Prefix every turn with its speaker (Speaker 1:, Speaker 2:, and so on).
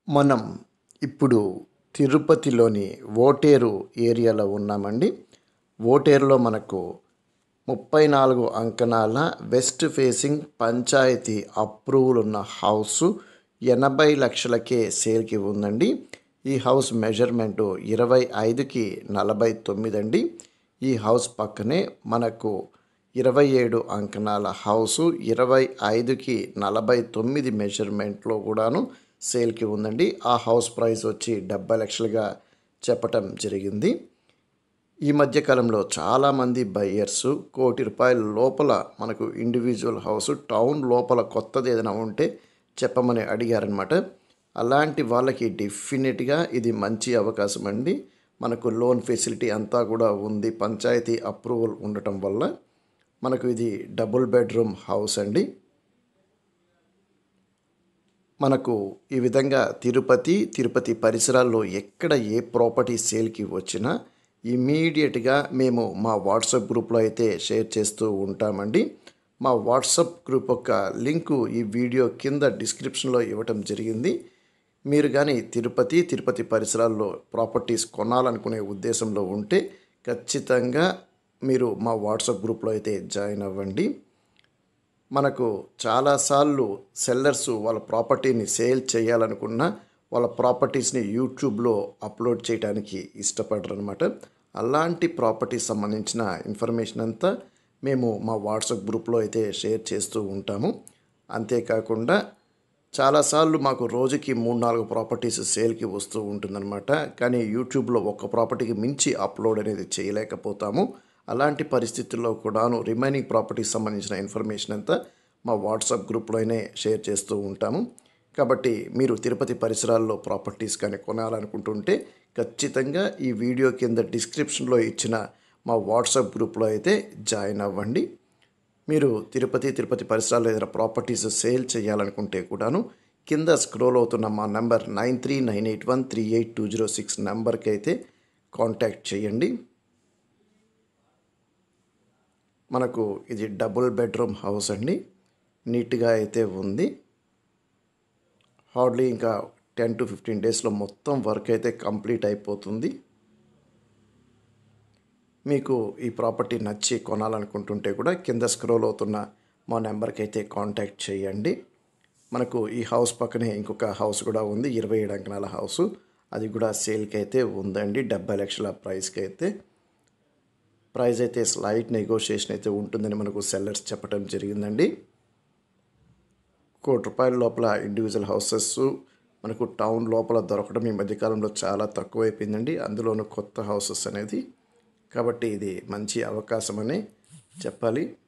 Speaker 1: మనం ఇప్పుడు తిరుపతిలోని ఓటేరు ఏరియాలో ఉన్నామండి ఓటేరులో మనకు ముప్పై నాలుగు అంకణాల వెస్ట్ ఫేసింగ్ పంచాయతీ అప్రూవల్ ఉన్న హౌస్ ఎనభై లక్షలకే సేల్కి ఉందండి ఈ హౌస్ మెజర్మెంటు ఇరవై ఐదుకి నలభై తొమ్మిది అండి ఈ హౌస్ పక్కనే మనకు ఇరవై ఏడు అంకణాల హౌసు ఇరవై ఐదుకి నలభై తొమ్మిది మెజర్మెంట్లో కూడాను సేల్కి ఉందండి ఆ హౌస్ ప్రైస్ వచ్చి డెబ్బై లక్షలుగా చెప్పటం జరిగింది ఈ మధ్య కాలంలో చాలామంది బయ్యర్స్ కోటి రూపాయల లోపల మనకు ఇండివిజువల్ హౌస్ టౌన్ లోపల కొత్తది ఏదైనా ఉంటే చెప్పమని అడిగారనమాట అలాంటి వాళ్ళకి డెఫినెట్గా ఇది మంచి అవకాశం అండి మనకు లోన్ ఫెసిలిటీ అంతా కూడా ఉంది పంచాయతీ అప్రూవల్ ఉండటం వల్ల మనకు ఇది డబుల్ బెడ్రూమ్ హౌస్ అండి మనకు ఈ విధంగా తిరుపతి తిరుపతి పరిసరాల్లో ఎక్కడ ఏ ప్రాపర్టీ సేల్కి వచ్చినా ఇమీడియట్గా మేము మా వాట్సాప్ గ్రూప్లో అయితే షేర్ చేస్తూ ఉంటామండి మా వాట్సాప్ గ్రూప్ యొక్క లింకు ఈ వీడియో కింద డిస్క్రిప్షన్లో ఇవ్వటం జరిగింది మీరు కానీ తిరుపతి తిరుపతి పరిసరాల్లో ప్రాపర్టీస్ కొనాలనుకునే ఉద్దేశంలో ఉంటే ఖచ్చితంగా మీరు మా వాట్సాప్ గ్రూప్లో అయితే జాయిన్ అవ్వండి మనకు చాలాసార్లు సెల్లర్స్ వాళ్ళ ప్రాపర్టీని సేల్ చేయాలనుకున్న వాళ్ళ ప్రాపర్టీస్ని యూట్యూబ్లో అప్లోడ్ చేయడానికి ఇష్టపడరు అనమాట అలాంటి ప్రాపర్టీ సంబంధించిన ఇన్ఫర్మేషన్ అంతా మేము మా వాట్సాప్ గ్రూప్లో అయితే షేర్ చేస్తూ ఉంటాము అంతేకాకుండా చాలాసార్లు మాకు రోజుకి మూడు నాలుగు ప్రాపర్టీస్ సేల్కి వస్తూ ఉంటుందన్నమాట కానీ యూట్యూబ్లో ఒక్క ప్రాపర్టీకి మించి అప్లోడ్ అనేది చేయలేకపోతాము అలాంటి పరిస్థితుల్లో కూడాను రిమైనింగ్ ప్రాపర్టీస్ సంబంధించిన ఇన్ఫర్మేషన్ అంతా మా వాట్సాప్ గ్రూప్లోనే షేర్ చేస్తూ ఉంటాము కాబట్టి మీరు తిరుపతి పరిసరాల్లో ప్రాపర్టీస్ కానీ కొనాలనుకుంటుంటే ఖచ్చితంగా ఈ వీడియో కింద డిస్క్రిప్షన్లో ఇచ్చిన మా వాట్సాప్ గ్రూప్లో అయితే జాయిన్ అవ్వండి మీరు తిరుపతి తిరుపతి పరిసరాల్లో ఏదైనా ప్రాపర్టీస్ సేల్ చేయాలనుకుంటే కూడాను కింద స్క్రోల్ అవుతున్న మా number nine three nine eight one three eight two zero six నెంబర్కి అయితే కాంటాక్ట్ చేయండి మనకు ఇది డబుల్ బెడ్రూమ్ హౌస్ అండి నీట్గా అయితే ఉంది హార్డ్లీ ఇంకా టెన్ టు ఫిఫ్టీన్ డేస్లో మొత్తం వర్క్ అయితే కంప్లీట్ అయిపోతుంది మీకు ఈ ప్రాపర్టీ నచ్చి కొనాలనుకుంటుంటే కూడా కింద స్క్రోల్ అవుతున్న మా నెంబర్కి అయితే కాంటాక్ట్ చేయండి మనకు ఈ హౌస్ పక్కనే ఇంకొక హౌస్ కూడా ఉంది ఇరవై ఏడు అంకణాల హౌస్ అది కూడా సేల్కి అయితే ఉందండి డెబ్బై లక్షల ప్రైస్కి అయితే ప్రైస్ అయితే స్లైట్ నెగోషియేషన్ అయితే ఉంటుందని మనకు సెల్లర్స్ చెప్పడం జరిగిందండి కోటి రూపాయల లోపల ఇండివిజువల్ హౌసెస్ మనకు టౌన్ లోపల దొరకడం ఈ మధ్యకాలంలో చాలా తక్కువైపోయిందండి అందులోనూ కొత్త హౌసెస్ అనేది కాబట్టి ఇది మంచి అవకాశం అని చెప్పాలి